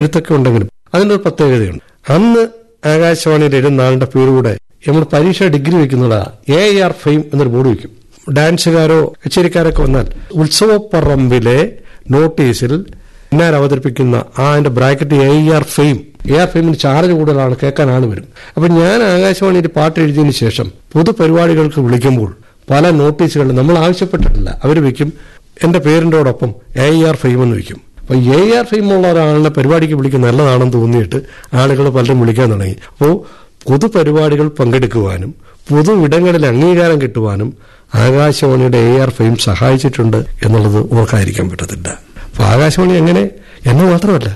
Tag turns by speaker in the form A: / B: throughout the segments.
A: എഴുത്തൊക്കെ ഉണ്ടെങ്കിലും അതിനൊരു പ്രത്യേകതയുണ്ട് അന്ന് ആകാശവാണിയുടെ എഴുതുന്നാളിന്റെ പേരുകൂടെ നമ്മൾ പരീക്ഷ ഡിഗ്രി വെക്കുന്നത് എ ആർ ഫെയിം എന്നൊരു ബോർഡ് വെക്കും ഡാൻസുകാരോ കച്ചേരിക്കാരൊക്കെ വന്നാൽ ഉത്സവപ്പറമ്പിലെ നോട്ടീസിൽ ഇന്നാർ അവതരിപ്പിക്കുന്ന ആ അതിന്റെ bracket A R fame A R ഫെയിമിന് ചാർജ് കൂടുതലാണ് കേൾക്കാൻ ആൾ വരും അപ്പൊ ഞാൻ ആകാശവാണിയിൽ പാട്ട് എഴുതിയതിനു ശേഷം പൊതുപരിപാടികൾക്ക് വിളിക്കുമ്പോൾ പല നോട്ടീസുകളും നമ്മൾ ആവശ്യപ്പെട്ടിട്ടില്ല അവർ വെക്കും എന്റെ പേരിന്റോടൊപ്പം എ ആർ ഫെയിം എന്ന് വെക്കും അപ്പൊ എ ആർ ഫെയിം ഉള്ള ഒരാളിനെ പരിപാടിക്ക് വിളിക്കുന്ന നല്ലതാണെന്ന് തോന്നിയിട്ട് ആളുകൾ പലരും വിളിക്കാൻ തുടങ്ങി അപ്പോൾ പൊതുപരിപാടികൾ പങ്കെടുക്കുവാനും പൊതു ഇടങ്ങളിൽ അംഗീകാരം കിട്ടുവാനും ആകാശവാണിയുടെ എ ആർ ഫെയിം സഹായിച്ചിട്ടുണ്ട് എന്നുള്ളത് ഓർക്കാതിരിക്കാൻ പറ്റത്തില്ല അപ്പൊ ആകാശവാണി എങ്ങനെ എന്ന് മാത്രമല്ല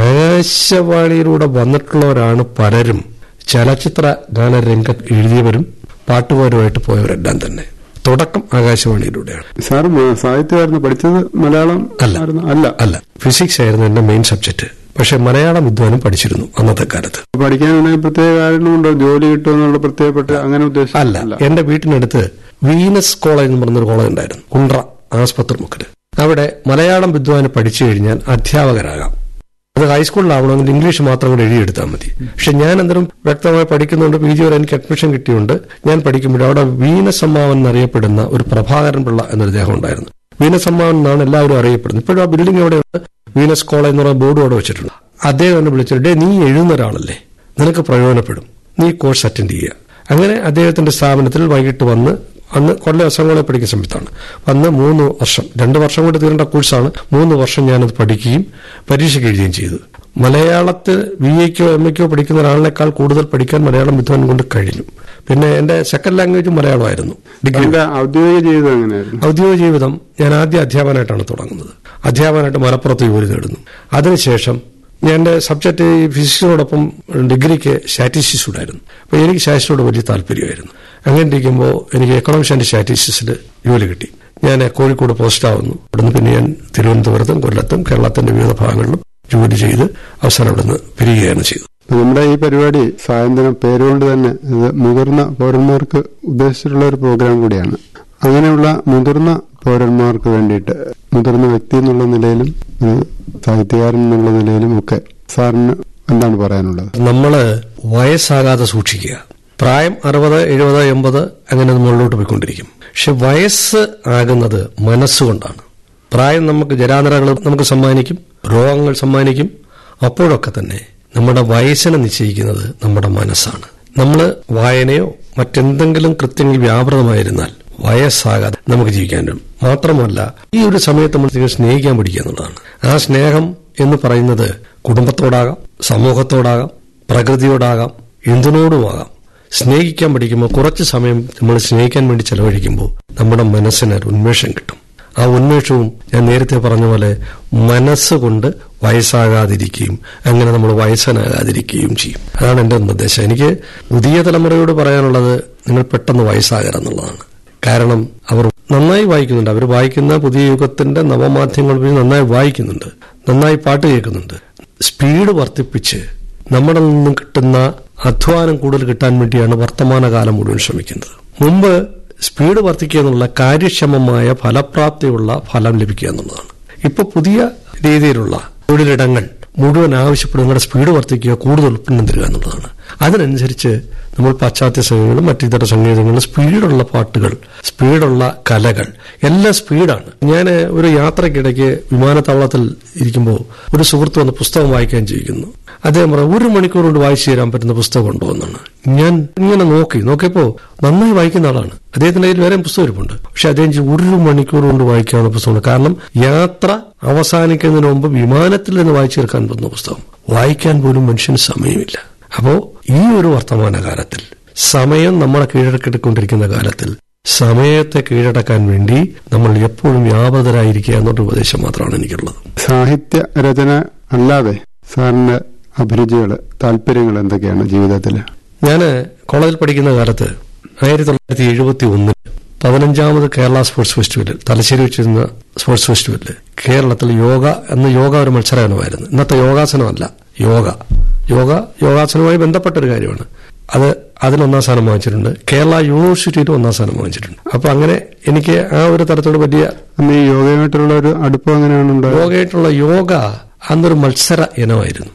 A: ആകാശവാണിയിലൂടെ വന്നിട്ടുള്ളവരാണ് പലരും ചലച്ചിത്ര ഗാനരംഗത്ത് എഴുതിയവരും പാട്ടുകാരുമായിട്ട് പോയവരെല്ലാം തന്നെ തുടക്കം ആകാശവാണിയിലൂടെയാണ്
B: സാർ മ- സാഹിത്യമായിരുന്നു പഠിച്ചത് മലയാളം
A: അല്ല.
B: ആയിരുന്നോ? അല്ല
A: അല്ല ഫിസിക്സ് ആയിരുന്നു എന്റെ മെയിൻ സബ്ജക്ട് പക്ഷെ മലയാളം വിദ്വാനും പഠിച്ചിരുന്നു അന്നത്തെ കാലത്ത്
B: പഠിക്കാനാണെങ്കിൽ പ്രത്യേക കാരണമുണ്ടോ ജോലി കിട്ടുമെന്നുള്ള പ്രത്യേകപ്പെട്ട് അങ്ങനെ ഉദ്ദേശം
A: അല്ല എന്റെ വീട്ടിനടുത്ത് വീനസ് കോളേജ് എന്ന് പറഞ്ഞൊരു കോളേജ് ഉണ്ടായിരുന്നു കുണ്ട്ര ആസ്പത്രി മുക്കില് അവിടെ മലയാളം വിദ്വാന് പഠിച്ചു കഴിഞ്ഞാൽ അധ്യാപകരാകാം അത് ഹൈസ്കൂളിലാവണമെങ്കിൽ ഇംഗ്ലീഷ് മാത്രം കൂടെ എഴുതിയെടുത്താൽ മതി പക്ഷെ ഞാൻ അന്നേരം വ്യക്തമായി പഠിക്കുന്നുണ്ട് പി ജി വരെ എനിക്ക് അഡ്മിഷൻ കിട്ടിയുണ്ട് ഞാൻ പഠിക്കുമ്പോൾ അവിടെ വീനസമ്മാവൻ എന്നറിയപ്പെടുന്ന ഒരു പ്രഭാകരൻ പിള്ള എന്നൊരു അദ്ദേഹം ഉണ്ടായിരുന്നു വീനസമ്മാവൻ എന്നാണ് എല്ലാവരും അറിയപ്പെടുന്നത് ഇപ്പോഴും ആ ബിൽഡിംഗ് എവിടെയുണ്ട് വീനസ് കോളേജ് എന്ന് പറയുന്ന ബോർഡ് അവിടെ വെച്ചിട്ടുണ്ട് അദ്ദേഹം എന്നെ വിളിച്ചിട്ട് "ഡേ, നീ എഴുതുന്ന ഒരാളല്ലേ നിനക്ക് പ്രയോജനപ്പെടും നീ കോഴ്സ് അറ്റൻഡ് ചെയ്യുക അങ്ങനെ അദ്ദേഹത്തിന്റെ സ്ഥാപനത്തിൽ വൈകിട്ട് വന്ന് അന്ന് കൊല്ലം അസംഗോളെ പഠിക്കുന്ന സമയത്താണ് വന്ന് മൂന്ന് വർഷം രണ്ട് വർഷം കൊണ്ട് തീരേണ്ട കോഴ്സാണ് മൂന്ന് വർഷം ഞാനത് പഠിക്കുകയും പരീക്ഷയ്ക്ക് എഴുതുകയും ചെയ്തു മലയാളത്തിൽ ബി എക്കോ എം എക്കോ പഠിക്കുന്ന ഒരാളിനേക്കാൾ കൂടുതൽ പഠിക്കാൻ മലയാളം വിദ്വാൻ കൊണ്ട് കഴിഞ്ഞു പിന്നെ എന്റെ സെക്കൻഡ് ലാംഗ്വേജ് മലയാളമായിരുന്നു ഡിഗ്രി
B: എന്റെ ഔദ്യോഗിക ജീവിതം എങ്ങനെയായിരുന്നു
A: ഔദ്യോഗിക ജീവിതം ഞാൻ ആദ്യം അധ്യാപകനായിട്ടാണ് തുടങ്ങുന്നത് അധ്യാപകനായിട്ട് മലപ്പുറത്ത് ജോലി നേടുന്നു അതിനുശേഷം ഞാൻ എന്റെ സബ്ജക്ട് ഈ ഫിസിക്സിനോടൊപ്പം ഡിഗ്രിക്ക് സ്റ്റാറ്റിസ്റ്റിക്സ് ഉണ്ടായിരുന്നു അപ്പൊ എനിക്ക് സ്റ്റാറ്റിസ്റ്റിനോട് വലിയ താല്പര്യമായിരുന്നു അങ്ങനെ ഇരിക്കുമ്പോൾ എനിക്ക് എക്കണോമിക്സ് ആൻഡ് സ്റ്റാറ്റിസ്റ്റിക്സിൽ ജോലി കിട്ടി ഞാൻ കോഴിക്കോട് പോസ്റ്റ് ആവുന്നു അവിടുന്ന് പിന്നെ ഞാൻ തിരുവനന്തപുരത്തും കൊല്ലത്തും കേരളത്തിന്റെ വിവിധ ഭാഗങ്ങളിലും ജോലി ചെയ്ത് അവസാനം അവിടുന്ന് പിരിയുകയാണ് ചെയ്തത്
B: നമ്മുടെ ഈ പരിപാടി സായന്തനം പേരുകൊണ്ട് തന്നെ ഇത് മുതിർന്ന പൗരന്മാർക്ക് ഉദ്ദേശിച്ചിട്ടുള്ള ഒരു പ്രോഗ്രാം കൂടിയാണ് അങ്ങനെയുള്ള മുതിർന്ന പൗരന്മാർക്ക് വേണ്ടിയിട്ട് മുതിർന്ന വ്യക്തി എന്നുള്ള നിലയിലും ഒരു സാഹിത്യകാരൻ എന്നുള്ള നിലയിലും ഒക്കെ സാറിന് എന്താണ് പറയാനുള്ളത്
A: നമ്മള് വയസ്സാകാതെ സൂക്ഷിക്കുക പ്രായം അറുപത് എഴുപത് എൺപത് അങ്ങനെ അത് മുകളിലോട്ട് പോയിക്കൊണ്ടിരിക്കും പക്ഷെ വയസ്സ് ആകുന്നത് മനസ്സുകൊണ്ടാണ് പ്രായം നമുക്ക് ജരാനരകൾ നമുക്ക് സമ്മാനിക്കും രോഗങ്ങൾ സമ്മാനിക്കും അപ്പോഴൊക്കെ തന്നെ നമ്മുടെ വയസ്സിനെ നിശ്ചയിക്കുന്നത് നമ്മുടെ മനസ്സാണ് നമ്മൾ വായനയോ മറ്റെന്തെങ്കിലും കൃത്യങ്ങൾ വ്യാപൃതമായിരുന്നാൽ വയസ്സാകാതെ നമുക്ക് ജീവിക്കാൻ പറ്റും മാത്രമല്ല ഈ ഒരു സമയത്ത് നമ്മൾ നിങ്ങൾ സ്നേഹിക്കാൻ പഠിക്കുക എന്നുള്ളതാണ് ആ സ്നേഹം എന്ന് പറയുന്നത് കുടുംബത്തോടാകാം സമൂഹത്തോടാകാം പ്രകൃതിയോടാകാം എന്തിനോടുമാകാം സ്നേഹിക്കാൻ പഠിക്കുമ്പോൾ കുറച്ച് സമയം നമ്മൾ സ്നേഹിക്കാൻ വേണ്ടി ചെലവഴിക്കുമ്പോൾ നമ്മുടെ മനസ്സിന് ഒരു ഉന്മേഷം കിട്ടും ആ ഉന്മേഷവും ഞാൻ നേരത്തെ പറഞ്ഞ പോലെ മനസ്സുകൊണ്ട് വയസ്സാകാതിരിക്കുകയും അങ്ങനെ നമ്മൾ വയസ്സനാകാതിരിക്കുകയും ചെയ്യും അതാണ് എന്റെ നിർദ്ദേശം എനിക്ക് പുതിയ തലമുറയോട് പറയാനുള്ളത് നിങ്ങൾ പെട്ടെന്ന് വയസ്സാകരുതെന്നുള്ളതാണ് കാരണം അവർ നന്നായി വായിക്കുന്നുണ്ട് അവർ വായിക്കുന്ന പുതിയ യുഗത്തിന്റെ നവമാധ്യമങ്ങൾ വഴി നന്നായി വായിക്കുന്നുണ്ട് നന്നായി പാട്ട് കേൾക്കുന്നുണ്ട് സ്പീഡ് വർദ്ധിപ്പിച്ച് നമ്മുടെ നിന്നും കിട്ടുന്ന അധ്വാനം കൂടുതൽ കിട്ടാൻ വേണ്ടിയാണ് വർത്തമാനകാലം മുഴുവൻ ശ്രമിക്കുന്നത് മുമ്പ് സ്പീഡ് വർദ്ധിക്കുക എന്നുള്ള കാര്യക്ഷമമായ ഫലപ്രാപ്തിയുള്ള ഫലം ലഭിക്കുക എന്നുള്ളതാണ് ഇപ്പൊ പുതിയ രീതിയിലുള്ള തൊഴിലിടങ്ങൾ മുഴുവൻ ആവശ്യപ്പെടും നിങ്ങളുടെ സ്പീഡ് വർദ്ധിക്കുക കൂടുതൽ ഉൽപ്പന്നം തരിക എന്നുള്ളതാണ് അതിനനുസരിച്ച് നമ്മൾ പാശ്ചാത്യ സംഗീതങ്ങളും മറ്റിതര സംഗീതങ്ങളും സ്പീഡുള്ള പാട്ടുകൾ സ്പീഡുള്ള കലകൾ എല്ലാം സ്പീഡാണ് ഞാൻ ഒരു യാത്രക്കിടയ്ക്ക് വിമാനത്താവളത്തിൽ ഇരിക്കുമ്പോൾ ഒരു സുഹൃത്ത് വന്ന് പുസ്തകം വായിക്കാൻ ചോദിക്കുന്നു അദ്ദേഹം പറഞ്ഞു ഒരു മണിക്കൂർ കൊണ്ട് വായിച്ചു തരാൻ പറ്റുന്ന പുസ്തകം ഉണ്ടോ എന്നാണ് ഞാൻ ഇങ്ങനെ നോക്കി നോക്കിയപ്പോ നന്നായി വായിക്കുന്ന ആളാണ് അദ്ദേഹത്തിന്റെ കയ്യിൽ വേറെ പുസ്തകം ഇരിപ്പുണ്ട് പക്ഷെ അദ്ദേഹം ചോദിച്ചു, ഒരു മണിക്കൂർ കൊണ്ട് വായിക്കാവുന്ന പുസ്തകമാണ് കാരണം യാത്ര അവസാനിക്കുന്നതിന് മുമ്പ് വിമാനത്തിൽ നിന്ന് വായിച്ചു തീർക്കാൻ പറ്റുന്ന പുസ്തകം വായിക്കാൻ പോലും മനുഷ്യന് സമയമില്ല അപ്പോ ഈ ഒരു വർത്തമാന കാലത്തിൽ സമയം നമ്മളെ കീഴടക്കിക്കൊണ്ടിരിക്കുന്ന കാലത്തിൽ സമയത്തെ കീഴടക്കാൻ വേണ്ടി നമ്മൾ എപ്പോഴും വ്യാപൃതരായിരിക്കുക എന്നൊരു ഉപദേശം മാത്രമാണ് എനിക്കുള്ളത്
B: സാഹിത്യ രചന അല്ലാതെ സാറിന്റെ അഭിരുചികൾ താല്പര്യങ്ങൾ എന്തൊക്കെയാണ് ജീവിതത്തിൽ
A: ഞാൻ കോളേജിൽ പഠിക്കുന്ന കാലത്ത് ആയിരത്തി തൊള്ളായിരത്തി എഴുപത്തി ഒന്നിൽ പതിനഞ്ചാമത് കേരള സ്പോർട്സ് ഫെസ്റ്റിവലിൽ തലശ്ശേരി വെച്ചിരുന്ന സ്പോർട്സ് ഫെസ്റ്റിവലിൽ കേരളത്തിൽ യോഗ എന്ന യോഗ ഒരു മത്സരമായിരുന്നു ഇന്നത്തെ യോഗാസനമല്ല യോഗ യോഗ യോഗാസനവുമായി ബന്ധപ്പെട്ട ഒരു കാര്യമാണ് അത് അതിൽ ഒന്നാം സ്ഥാനം വാങ്ങിച്ചിട്ടുണ്ട് കേരള യൂണിവേഴ്സിറ്റിയിൽ ഒന്നാം സ്ഥാനം വാങ്ങിച്ചിട്ടുണ്ട് അപ്പൊ അങ്ങനെ എനിക്ക് ആ ഒരു തരത്തോട് വലിയ
B: അന്ന് ഈ യോഗയുമായിട്ടുള്ള ഒരു അടുപ്പം എങ്ങനെയാണ് ഉണ്ടായത്
A: യോഗയായിട്ടുള്ള യോഗ അന്നൊരു മത്സര ഇനമായിരുന്നു